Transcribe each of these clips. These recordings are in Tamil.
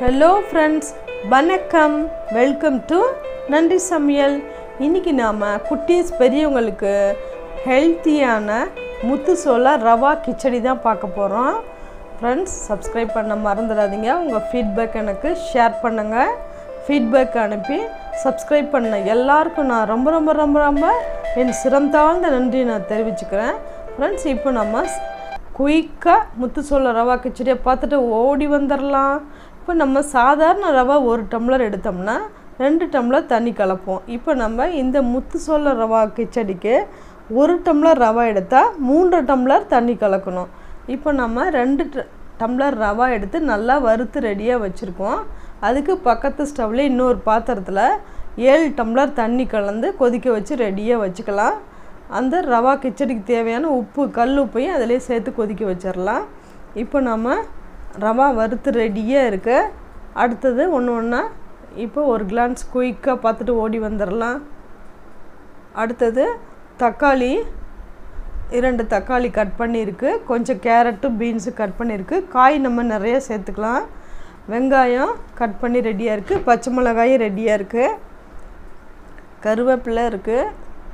ஹலோ ஃப்ரெண்ட்ஸ் வணக்கம் வெல்கம் டு நன்றி சமையல் இன்றைக்கி நாம் குட்டீஸ் பெரியவங்களுக்கு ஹெல்த்தியான முத்து சோள ரவா கிச்சடி தான் பார்க்க போகிறோம் ஃப்ரெண்ட்ஸ் சப்ஸ்கிரைப் பண்ண மறந்துடாதீங்க உங்கள் ஃபீட்பேக் எனக்கு ஷேர் பண்ணுங்கள் ஃபீட்பேக் அனுப்பி சப்ஸ்கிரைப் பண்ண எல்லாருக்கும் நான் ரொம்ப ரொம்ப ரொம்ப ரொம்ப என் சிறந்தாழ்ந்த நன்றி நான் தெரிவிச்சுக்கிறேன் ஃப்ரெண்ட்ஸ் இப்போ நம்ம குயிக்காக முத்து சோள ரவா கிச்சடியை பார்த்துட்டு ஓடி வந்துடலாம் இப்போ நம்ம சாதாரண ரவா ஒரு டம்ளர் எடுத்தோம்னா ரெண்டு டம்ளர் தண்ணி கலப்போம் இப்போ நம்ம இந்த முத்து சோள ரவா கிச்சடிக்கு ஒரு டம்ளர் ரவா எடுத்தால் மூன்று டம்ளர் தண்ணி கலக்கணும் இப்போ நம்ம ரெண்டு ட- டம்ளர் ரவா எடுத்து நல்லா வறுத்து ரெடியாக வச்சுருக்கோம் அதுக்கு பக்கத்து ஸ்டவ்வில் இன்னொரு பாத்திரத்தில் ஏழு டம்ளர் தண்ணி கலந்து கொதிக்க வச்சு ரெடியாக வச்சுக்கலாம் அந்த ரவா கிச்சடிக்கு தேவையான உப்பு கல் உப்பையும் அதிலே சேர்த்து கொதிக்க வச்சிடலாம் இப்போ நம்ம ரவா வறுத்து ரெடியாக இருக்கு அடுத்தது ஒன்று ஒன்றா இப்போ ஒரு கிளான்ஸ் குயிக்காக பார்த்துட்டு ஓடி வந்துடலாம் அடுத்தது தக்காளி இரண்டு தக்காளி கட் பண்ணியிருக்கு கொஞ்சம் கேரட்டு பீன்ஸு கட் பண்ணியிருக்கு காய் நம்ம நிறைய சேர்த்துக்கலாம் வெங்காயம் கட் பண்ணி ரெடியாக இருக்குது பச்சை மிளகாயும் ரெடியாக இருக்குது கருவேப்பிலை இருக்குது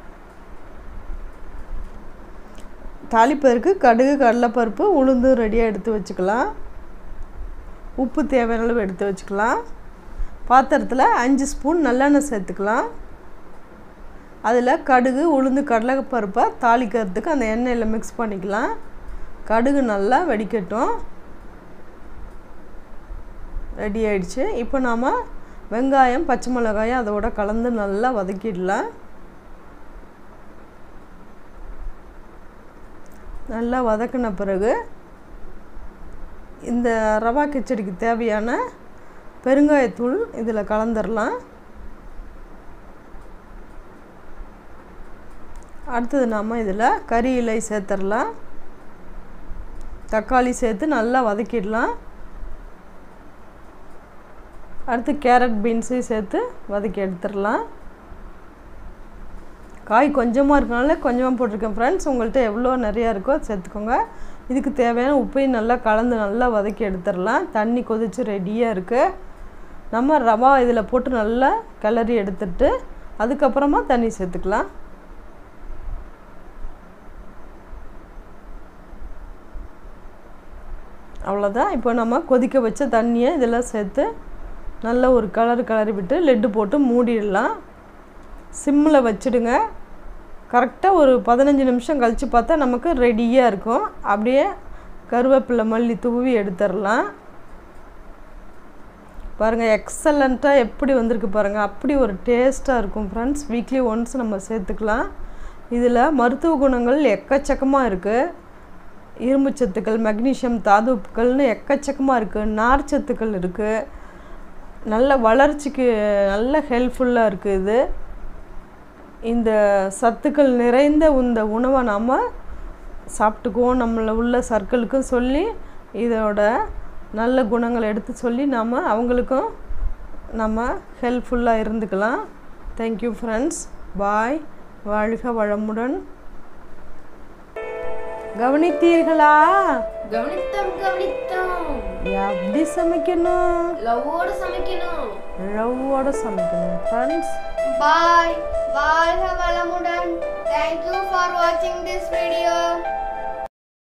தாளிப்பதற்கு கடுகு கடலைப்பருப்பு உளுந்து ரெடியாக எடுத்து வச்சுக்கலாம் உப்பு தேவையான அளவு எடுத்து வச்சுக்கலாம் பாத்திரத்தில் அஞ்சு ஸ்பூன் நல்லெண்ணெய் சேர்த்துக்கலாம் அதில் கடுகு உளுந்து கடலைப்பருப்பை தாளிக்கிறதுக்கு அந்த எண்ணெயில் மிக்ஸ் பண்ணிக்கலாம் கடுகு நல்லா வெடிக்கட்டும் ரெடி ஆயிடுச்சு இப்போ நாம் வெங்காயம் பச்சை மிளகாயம் அதோட கலந்து நல்லா வதக்கிடலாம் நல்லா வதக்கின பிறகு இந்த ரவா கிச்சடிக்கு தேவையான பெருங்காயத்தூள் இதில் கலந்துடலாம் அடுத்தது நாம் இதில் கறி இலை சேர்த்துடலாம் தக்காளி சேர்த்து நல்லா வதக்கிடலாம் அடுத்து கேரட் பீன்ஸையும் சேர்த்து வதக்கி எடுத்துடலாம் காய் கொஞ்சமாக இருக்கனால கொஞ்சமாக போட்டிருக்கேன் ஃப்ரெண்ட்ஸ் உங்கள்கிட்ட எவ்வளோ நிறையா இருக்கோ அது சேர்த்துக்கோங்க இதுக்கு தேவையான உப்பையும் நல்லா கலந்து நல்லா வதக்கி எடுத்துடலாம் தண்ணி கொதித்து ரெடியாக இருக்குது நம்ம ரவா இதில் போட்டு நல்லா கிளறி எடுத்துட்டு அதுக்கப்புறமா தண்ணி சேர்த்துக்கலாம் அவ்வளோதான் இப்போ நம்ம கொதிக்க வச்ச தண்ணியை இதெல்லாம் சேர்த்து நல்ல ஒரு கலர் கிளறி விட்டு லெட்டு போட்டு மூடிடலாம் சிம்மில் வச்சுடுங்க கரெக்டாக ஒரு பதினஞ்சு நிமிஷம் கழித்து பார்த்தா நமக்கு ரெடியாக இருக்கும் அப்படியே கருவேப்பிலை மல்லி தூவி எடுத்துடலாம் பாருங்கள் எக்ஸலண்ட்டாக எப்படி வந்திருக்கு பாருங்கள் அப்படி ஒரு டேஸ்ட்டாக இருக்கும் ஃப்ரெண்ட்ஸ் வீக்லி ஒன்ஸ் நம்ம சேர்த்துக்கலாம் இதில் மருத்துவ குணங்கள் எக்கச்சக்கமாக இருக்குது இரும்பு சத்துக்கள் மெக்னீஷியம் தாதுப்புக்கள்னு எக்கச்சக்கமாக இருக்குது நார் சத்துக்கள் இருக்குது நல்ல வளர்ச்சிக்கு நல்ல ஹெல்ப்ஃபுல்லாக இருக்குது இது இந்த சத்துக்கள் நிறைந்த இந்த உணவை நாம் சாப்பிட்டுக்குவோம் நம்மள உள்ள சர்க்கிளுக்கும் சொல்லி இதோட நல்ல குணங்களை எடுத்து சொல்லி நாம் அவங்களுக்கும் நம்ம ஹெல்ப்ஃபுல்லாக இருந்துக்கலாம் தேங்க்யூ ஃப்ரெண்ட்ஸ் பாய் வாழ்க வளமுடன் கவனித்தீர்களா கவனித்தோம் கவனித்தோம் எப்படி சமைக்கணும் லவ்வோட சமைக்கணும் ரவ்வோட சமைக்கணும் ஃப்ரெண்ட்ஸ் பாய் வாழ்க வளமுடன் தேங்க்யூ ஃபார் வாட்சிங் திஸ் வீடியோ